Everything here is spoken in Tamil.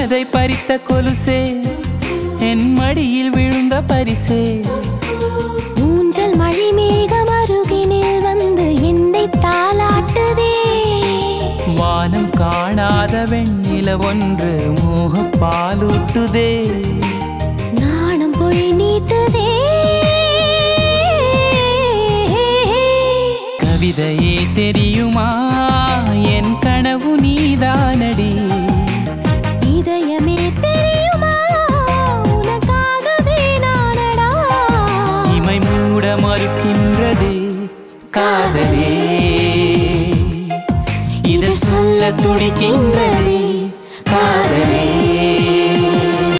மனதை பறித்த கொலுசே என் மடியில் விழுந்த பரிசே ஊஞ்சல் மழை மேகம் அருகினில் வந்து என்னை தாளாட்டுதே வானம் காணாத வெண்ணில ஒன்று மோக பாலூட்டுதே நாணம் பொய் நீட்டுதே கவிதையே தெரியுமா என் கனவு நீதானடி இதயமே தெரியுமா உனக்காகவே நானடா இமை மூட மறுக்கின்றதே காதலே இதழ் சொல்ல துடிக்கின்ற